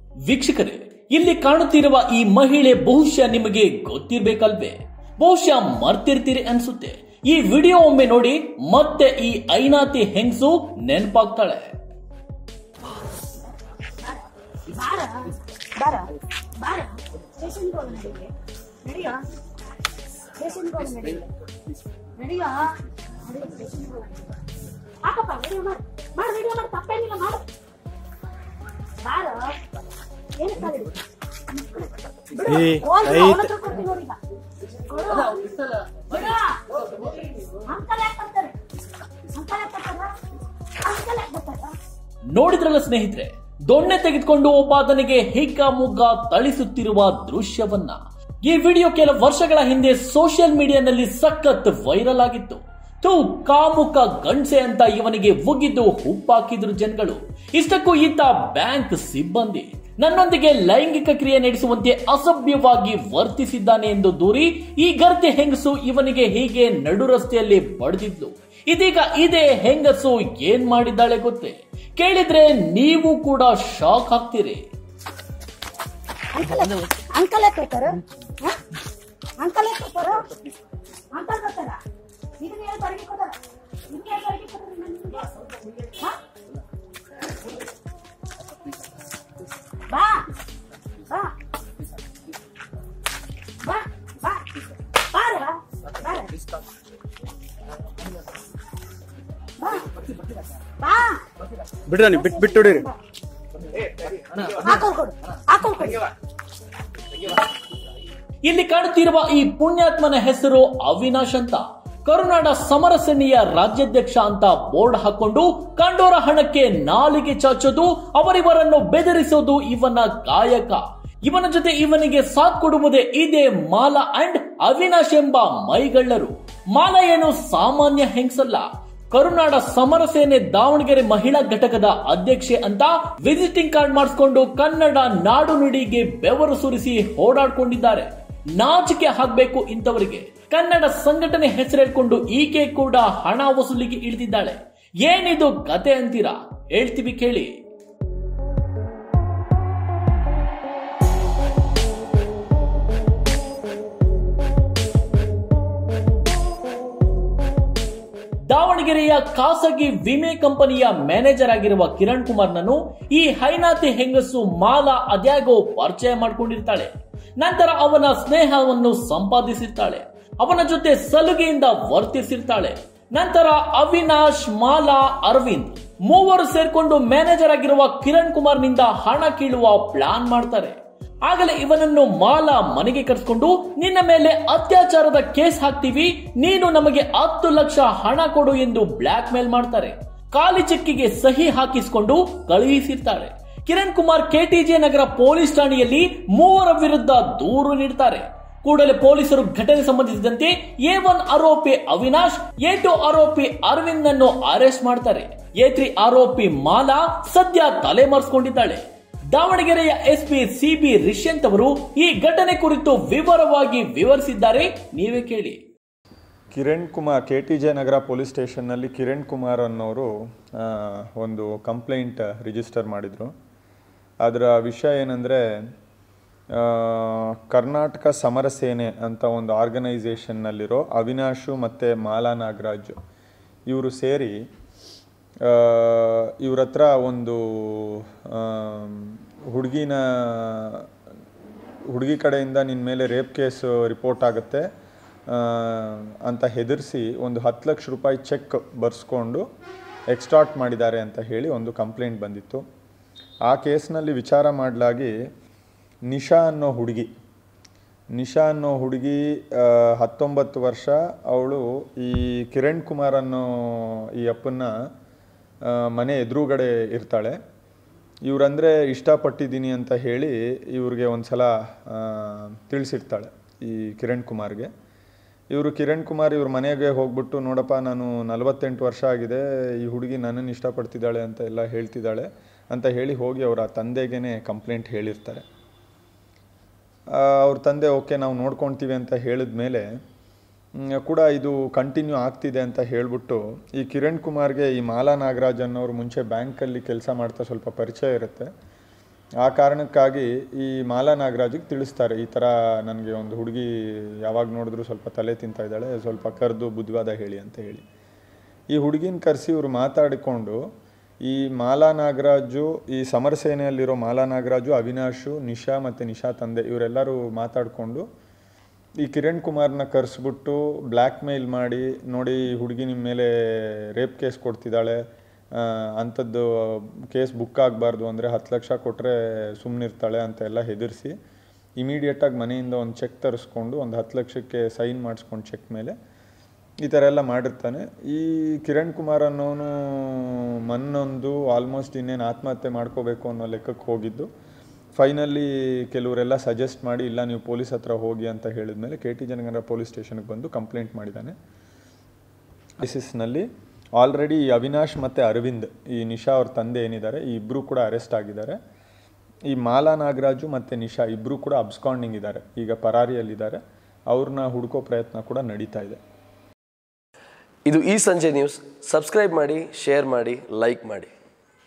ವೀಕ್ಷಕರೇ ಇಲ್ಲಿ ಕಾಣುತ್ತಿರುವ ಈ ಮಹಿಳೆ ಬಹುಶಃ ನಿಮಗೆ ಗೊತ್ತಿರ್ಬೇಕಲ್ವೇ ಬಹುಶಃ ಮರ್ತಿರ್ತೀರಿ ಅನ್ಸುತ್ತೆ ಈ ವಿಡಿಯೋ ಒಮ್ಮೆ ನೋಡಿ ಮತ್ತೆ ಈ ಐನಾತಿ ಹೆಂಗಸು ನೆನಪಾಗ್ತಾಳೆ ಬಾರ ಬಾರ ಬಾರ ಸ್ಟೇಷನ್ಗೆ ಹೋಗಿ ನಡಿಗೆ ನಡಿಯೋ ಸ್ಟೇಷನ್ಗೆ ಹೋಗಿ ನಡಿಗೆ ನಡಿಯೋ ನಡಿಯೋ ಸ್ಟೇಷನ್ಗೆ ಹೋಗಿ ಹಾಕಪ್ಪ ವಿಡಿಯೋ ಮಾಡು ಮಾಡು ವಿಡಿಯೋ ಮಾಡು ತಪ್ಪೇನಿಲ್ಲ ಮಾಡು ಬಾರ ಏನು ಕಾಲಿಡಿ ಬಿಡು ಏ, ಹೋಗ್ಬಿಡು, ಐತ್. ಅವ್ನ ಹತ್ರ ಕೊಡ್ತೀನಿ ನೋಡಿ ಈಗ. ಕೊಡು. ಬಿಡು. ಅಂಕಲ್ ಯಾಕೆ ಬರ್ತಾರೆ ಅಂಕಲ್ ಯಾಕೆ ಬರ್ತಾರ ಅಂಕಲ್ ಯಾಕೆ ಬರ್ತಾರ ನೋಡಿದ್ರಲ್ಲ ಸ್ನೇಹಿತರೆ ದೊಣ್ಣೆ ತೆಗೆದುಕೊಂಡು ಒಬ್ಬ ಆತನಿಗೆ ಹಿಗ್ಗ ಮುಗ್ಗ ಥಳಿಸುತ್ತಿರುವ ದೃಶ್ಯವನ್ನ ಈ ವಿಡಿಯೋ ಕೆಲ ವರ್ಷಗಳ ಹಿಂದೆ ಸೋಷಿಯಲ್ ಮೀಡಿಯಾನಲ್ಲಿ ಸಖತ್ ವೈರಲ್ ಆಗಿತ್ತು ಥೂ ಕಾಮುಕ ಗಂಡ್ಸೆ ಅಂತ ಇವನಿಗೆ ಉಗಿದು ಹುಪ್ಪಾಕಿದ್ರು ಜನಗಳು ಇಷ್ಟಕ್ಕೂ ಈತ ಬ್ಯಾಂಕ್ ಸಿಬ್ಬಂದಿ ನನ್ನೊಂದಿಗೆ ಲೈಂಗಿಕ ಕ್ರಿಯೆ ನಡೆಸುವಂತೆ ಅಸಭ್ಯವಾಗಿ ವರ್ತಿಸಿದ್ದಾನೆ ಎಂದು ದೂರಿ ಈ ಗರ್ತೆ ಹೆಂಗಸು ಇವನಿಗೆ ಹೀಗೆ ನಡು ರಸ್ತೆಯಲ್ಲಿ ಬಡ್ದಿದ್ಲು ಇದೀಗ ಇದೇ ಹೆಂಗಸು ಏನ್ ಮಾಡಿದ್ದಾಳೆ ಗೊತ್ತೇ ಕೇಳಿದ್ರೆ ನೀವು ಕೂಡ ಶಾಕ್ ಆಗ್ತೀರಿ ಅಂಕಲ್ ಅಂಕಲ್ ಯಾಕೆ ಬರ್ತಾರ ಅಂಕಲ್ ಯಾಕೆ ಬರ್ತಾರ ಅಂಕಲ್ ಬರ್ತಾರ ಇದನ್ನ ಹೇಳಿ ಬರಗಿ ಕೊಡಾರ ಇದನ್ನ ಹೇಳಿ ಬರಗಿ ಕೊಡಾರ ನಿಮ್ಗೆ ಹಾ? ಬಾ ಬಾ ಬಾ ಬಾ ಬಾರ ಬಾರ ಬಾ ಬಾ ಬಿಡ್ರಿ ನೀವು ಬಿಟ್ಟು ಬಿಟ್ಟು ಹೊಡೀರಿ ಹಾಕೊಳ್ ಕೊಡು ಹಾಕೊಳ್ ಕೊಡು ಇಲ್ಲಿ ಕಾಣುತ್ತಿರುವ ಈ ಪುಣ್ಯಾತ್ಮನ ಹೆಸರು ಅವಿನಾಶ್ ಅಂತ ಕರುನಾಡ ಸಮರ ಸೇನೆಯ ರಾಜ್ಯಾಧ್ಯಕ್ಷ ಅಂತ ಬೋರ್ಡ್ ಹಾಕೊಂಡು ಕಂಡೋರ ಹಣಕ್ಕೆ ನಾಲಿಗೆ ಚಾಚೋದು ಅವರಿವರನ್ನು ಬೆದರಿಸೋದು ಇವನ ಕಾಯಕ ಇವನ ಜೊತೆ ಇವನಿಗೆ ಸಾಥ್ ಕೊಡುವುದೇ ಇದೇ ಮಾಲಾ ಅಂಡ್ ಅವಿನಾಶ್ ಎಂಬ ಮೈಗಳ್ಳರು ಮಾಲಾ ಏನು ಸಾಮಾನ್ಯ ಹೆಂಗಸಲ್ಲ ಕರುನಾಡ ಸಮರ ಸೇನೆ ದಾವಣಗೆರೆ ಮಹಿಳಾ ಘಟಕದ ಅಧ್ಯಕ್ಷೆ ಅಂತ ವಿಸಿಟಿಂಗ್ ಕಾರ್ಡ್ ಮಾಡಿಸ್ಕೊಂಡು ಕನ್ನಡ ನಾಡು ನುಡಿಗೆ ಬೆವರು ಸುರಿಸಿ ಓಡಾಡ್ಕೊಂಡಿದ್ದಾರೆ ನಾಚಿಕೆ ಹಾಕ್ಬೇಕು ಇಂಥವರಿಗೆ ಕನ್ನಡ ಸಂಘಟನೆ ಹೆಸರೇಳ್ಕೊಂಡು ಈಕೆ ಕೂಡ ಹಣ ವಸೂಲಿಗೆ ಇಳಿದಿದ್ದಾಳೆ ಏನಿದು ಕತೆ ಅಂತೀರಾ ಹೇಳ್ತೀವಿ ಕೇಳಿ ದಾವಣಗೆರೆಯ ಖಾಸಗಿ ವಿಮೆ ಕಂಪನಿಯ ಮ್ಯಾನೇಜರ್ ಆಗಿರುವ ಕಿರಣ್ ಕುಮಾರ್ನನ್ನು ಈ ಹೈನಾತಿ ಹೆಂಗಸು ಮಾಲಾ ಅದ್ಯಾಗೋ ಪರಿಚಯ ಮಾಡ್ಕೊಂಡಿರ್ತಾಳೆ ನಂತರ ಅವನ ಸ್ನೇಹವನ್ನು ಸಂಪಾದಿಸಿರ್ತಾಳೆ ಅವನ ಜೊತೆ ಸಲುಗೆಯಿಂದ ವರ್ತಿಸಿರ್ತಾಳೆ ನಂತರ ಅವಿನಾಶ್ ಮಾಲಾ ಅರವಿಂದ್ ಮೂವರು ಸೇರ್ಕೊಂಡು ಮ್ಯಾನೇಜರ್ ಆಗಿರುವ ಕಿರಣ್ ಕುಮಾರ್ನಿಂದ ಹಣ ಕೀಳುವ ಪ್ಲಾನ್ ಮಾಡ್ತಾರೆ ಆಗಲೇ ಇವನನ್ನು ಮಾಲಾ ಮನೆಗೆ ಕರೆಸ್ಕೊಂಡು ನಿನ್ನ ಮೇಲೆ ಅತ್ಯಾಚಾರದ ಕೇಸ್ ಹಾಕ್ತೀವಿ ನೀನು ನಮಗೆ ಹತ್ತು ಲಕ್ಷ ಹಣ ಕೊಡು ಎಂದು ಬ್ಲಾಕ್ ಮೇಲ್ ಮಾಡ್ತಾರೆ ಖಾಲಿ ಚೆಕ್ಕಿಗೆ ಸಹಿ ಹಾಕಿಸಿಕೊಂಡು ಕಳುಹಿಸಿರ್ತಾರೆ ಕಿರಣ್ ಕುಮಾರ್ ಕೆಟಿಜೆ ನಗರ ಪೊಲೀಸ್ ಠಾಣೆಯಲ್ಲಿ ಮೂವರ ವಿರುದ್ಧ ದೂರು ನೀಡ್ತಾರೆ ಕೂಡಲೇ ಪೊಲೀಸರು ಘಟನೆ ಸಂಬಂಧಿಸಿದಂತೆ ಎ ಒನ್ ಆರೋಪಿ ಅವಿನಾಶ್ ಎ ಟು ಆರೋಪಿ ಅರವಿಂದ್ ಅನ್ನು ಅರೆಸ್ಟ್ ಮಾಡ್ತಾರೆ ಎ ತ್ರೀ ಆರೋಪಿ ಮಾಲಾ ಸದ್ಯ ತಲೆಮರೆಸಿಕೊಂಡಿದ್ದಾಳೆ ದಾವಣಗೆರೆಯ ಎಸ್ಪಿ ಸಿಬಿ ರಿಷ್ಯಂತ್ ಅವರು ಈ ಘಟನೆ ಕುರಿತು ವಿವರವಾಗಿ ವಿವರಿಸಿದ್ದಾರೆ ನೀವೇ ಕೇಳಿ Kiran Kumar K T J Nagar police ಸ್ಟೇಷನ್ನಲ್ಲಿ ಕಿರಣ್ ಕುಮಾರ್ ಅನ್ನೋರು ಆ, ಒಂದು ಕಂಪ್ಲೇಂಟ್ ರಿಜಿಸ್ಟರ್ ಮಾಡಿದರು ಅದರ ವಿಷಯ ಏನಂದರೆ ಕರ್ನಾಟಕ ಸಮರ ಸೇನೆ ಅಂತ ಒಂದು ಆರ್ಗನೈಸೇಷನ್ನಲ್ಲಿರೋ ಅವಿನಾಶು ಮತ್ತು ಮಾಲಾ ನಾಗರಾಜ್ ಇವರು ಸೇರಿ ಇವ್ರ ಹತ್ರ ಒಂದು ಹುಡುಗಿನ ಹುಡುಗಿ ಕಡೆಯಿಂದ ನಿನ್ನ ಮೇಲೆ ರೇಪ್ ಕೇಸ್ ರಿಪೋರ್ಟ್ ಆಗುತ್ತೆ ಆ, ಅಂತ ಹೆದರಿಸಿ ಒಂದು ಹತ್ತು ಲಕ್ಷ ರೂಪಾಯಿ ಚೆಕ್ ಬರ್ಸ್ಕೊಂಡು ಎಕ್ಸ್ಟಾರ್ಟ್ ಮಾಡಿದ್ದಾರೆ ಅಂತ ಹೇಳಿ ಒಂದು ಕಂಪ್ಲೇಂಟ್ ಬಂದಿತ್ತು ಆ ಕೇಸ್ನಲ್ಲಿ ವಿಚಾರ ಮಾಡಲಾಗಿ ನಿಶಾ ಅನ್ನೋ ಹುಡುಗಿ ನಿಶಾ ಅನ್ನೋ ಹುಡುಗಿ ಆ, ಹತ್ತೊಂಬತ್ತು ವರ್ಷ ಅವಳು ಈ ಕಿರಣ್ ಕುಮಾರ್ ಅನ್ನೋ ಈ ಅಪ್ಪನ್ನ ಆ, ಮನೆ ಎದುರುಗಡೆ ಇರ್ತಾಳೆ ಇವರಂದರೆ ಇಷ್ಟಪಟ್ಟಿದ್ದೀನಿ ಅಂತ ಹೇಳಿ ಇವ್ರಿಗೆ ಒಂದು ಸಲ ತಿಳಿಸಿರ್ತಾಳೆ ಈ ಕಿರಣ್ ಕುಮಾರ್ಗೆ ಇವರು ಕಿರಣ್ ಕುಮಾರ್ ಇವ್ರ ಮನೆಗೆ ಹೋಗ್ಬಿಟ್ಟು ನೋಡಪ್ಪ ನಾನು ನಲವತ್ತೆಂಟು ವರ್ಷ ಆಗಿದೆ ಈ ಹುಡುಗಿ ನನ್ನನ್ನು ಇಷ್ಟಪಡ್ತಿದ್ದಾಳೆ ಅಂತ ಎಲ್ಲ ಹೇಳ್ತಿದ್ದಾಳೆ ಅಂತ ಹೇಳಿ ಹೋಗಿ ಅವರ ತಂದೆಗೇ ಕಂಪ್ಲೇಂಟ್ ಹೇಳಿರ್ತಾರೆ ಆ, ಅವ್ರ ತಂದೆ ಓಕೆ ನಾವು ನೋಡ್ಕೊಳ್ತೀವಿ ಅಂತ ಹೇಳಿದ ಮೇಲೆ ಕೂಡ ಇದು ಕಂಟಿನ್ಯೂ ಆಗ್ತಿದೆ ಅಂತ ಹೇಳ್ಬಿಟ್ಟು ಈ ಕಿರಣ್ ಕುಮಾರ್ಗೆ ಈ ಮಾಲಾ ನಾಗರಾಜ್ ಅನ್ನೋರು ಮುಂಚೆ ಬ್ಯಾಂಕಲ್ಲಿ ಕೆಲಸ ಮಾಡ್ತಾ ಸ್ವಲ್ಪ ಪರಿಚಯ ಇರುತ್ತೆ ಆ ಕಾರಣಕ್ಕಾಗಿ ಈ ಮಾಲಾ ನಾಗರಾಜಿಗೆ ತಿಳಿಸ್ತಾರೆ ಈ ಥರ ನನಗೆ ಒಂದು ಹುಡುಗಿ ಯಾವಾಗ ನೋಡಿದ್ರು ಸ್ವಲ್ಪ ತಲೆ ತಿಂತಾ ಇದ್ದಾಳೆ ಸ್ವಲ್ಪ ಕರೆದು ಬುದ್ಧಿವಾದ ಹೇಳಿ ಅಂತ ಹೇಳಿ ಈ ಹುಡುಗಿನ ಕರೆಸಿ ಇವರು ಮಾತಾಡಿಕೊಂಡು ಈ ಮಾಲಾ ನಾಗರಾಜು ಈ ಸಮರ ಸೇನೆಯಲ್ಲಿರೋ ಮಾಲಾ ನಾಗರಾಜು ಅವಿನಾಶು ನಿಶಾ ಮತ್ತು ನಿಶಾ ತಂದೆ ಇವರೆಲ್ಲರೂ ಮಾತಾಡಿಕೊಂಡು ಈ ಕಿರಣ್ ಕುಮಾರ್ನ ಕರೆಸ್ಬಿಟ್ಟು ಬ್ಲ್ಯಾಕ್ ಮೇಲ್ ಮಾಡಿ ನೋಡಿ ಈ ಹುಡುಗಿ ನಿಮ್ಮ ಮೇಲೆ ರೇಪ್ ಕೇಸ್ ಕೊಡ್ತಿದ್ದಾಳೆ ಆ, ಅಂಥದ್ದು ಕೇಸ್ ಬುಕ್ ಆಗಬಾರ್ದು ಅಂದರೆ ಹತ್ತು ಲಕ್ಷ ಕೊಟ್ಟರೆ ಸುಮ್ಮನಿರ್ತಾಳೆ ಅಂತ ಎಲ್ಲ ಹೆದರಿಸಿ ಇಮಿಡಿಯೇಟಾಗಿ ಮನೆಯಿಂದ ಒಂದು ಚೆಕ್ ತರಿಸ್ಕೊಂಡು ಒಂದು ಹತ್ತು ಲಕ್ಷಕ್ಕೆ ಸೈನ್ ಮಾಡಿಸ್ಕೊಂಡು ಚೆಕ್ ಮೇಲೆ ಈ ಥರ ಎಲ್ಲ ಮಾಡಿರ್ತಾನೆ ಈ ಕಿರಣ್ ಕುಮಾರ್ ಅನ್ನೋನು ಮನ್ನೊಂದು ಆಲ್ಮೋಸ್ಟ್ ಇನ್ನೇನು ಆತ್ಮಹತ್ಯೆ ಮಾಡ್ಕೋಬೇಕು ಅನ್ನೋ ಲೆಕ್ಕಕ್ಕೆ ಹೋಗಿದ್ದು ಫೈನಲಿ ಕೆಲವರೆಲ್ಲ ಸಜೆಸ್ಟ್ ಮಾಡಿ ಇಲ್ಲ ನೀವು ಪೊಲೀಸ್ ಹತ್ರ ಹೋಗಿ ಅಂತ ಹೇಳಿದ್ಮೇಲೆ ಕೆ ಟಿ ಜನಗರ ಪೊಲೀಸ್ ಸ್ಟೇಷನ್ಗೆ ಬಂದು ಕಂಪ್ಲೇಂಟ್ ಮಾಡಿದ್ದಾನೆ ಬೇಸಿಸ್ನಲ್ಲಿ ಆಲ್ರೆಡಿ ಅವಿನಾಶ್ ಮತ್ತು ಅರವಿಂದ್ ಈ ನಿಶಾ ಅವ್ರ ತಂದೆ ಏನಿದ್ದಾರೆ ಈ ಇಬ್ಬರು ಕೂಡ ಅರೆಸ್ಟ್ ಆಗಿದ್ದಾರೆ ಈ ಮಾಲಾ ನಾಗರಾಜು ಮತ್ತು ನಿಶಾ ಇಬ್ಬರು ಕೂಡ ಅಬ್ಸ್ಕಾಂಡಿಂಗ್ ಇದ್ದಾರೆ ಈಗ ಪರಾರಿಯಲ್ಲಿದ್ದಾರೆ ಅವ್ರನ್ನ ಹುಡುಕೋ ಪ್ರಯತ್ನ ಕೂಡ ನಡೀತಾ ಇದೆ ಇದು ಈ ಸಂಜೆ ನ್ಯೂಸ್ ಸಬ್ಸ್ಕ್ರೈಬ್ ಮಾಡಿ ಶೇರ್ ಮಾಡಿ ಲೈಕ್ ಮಾಡಿ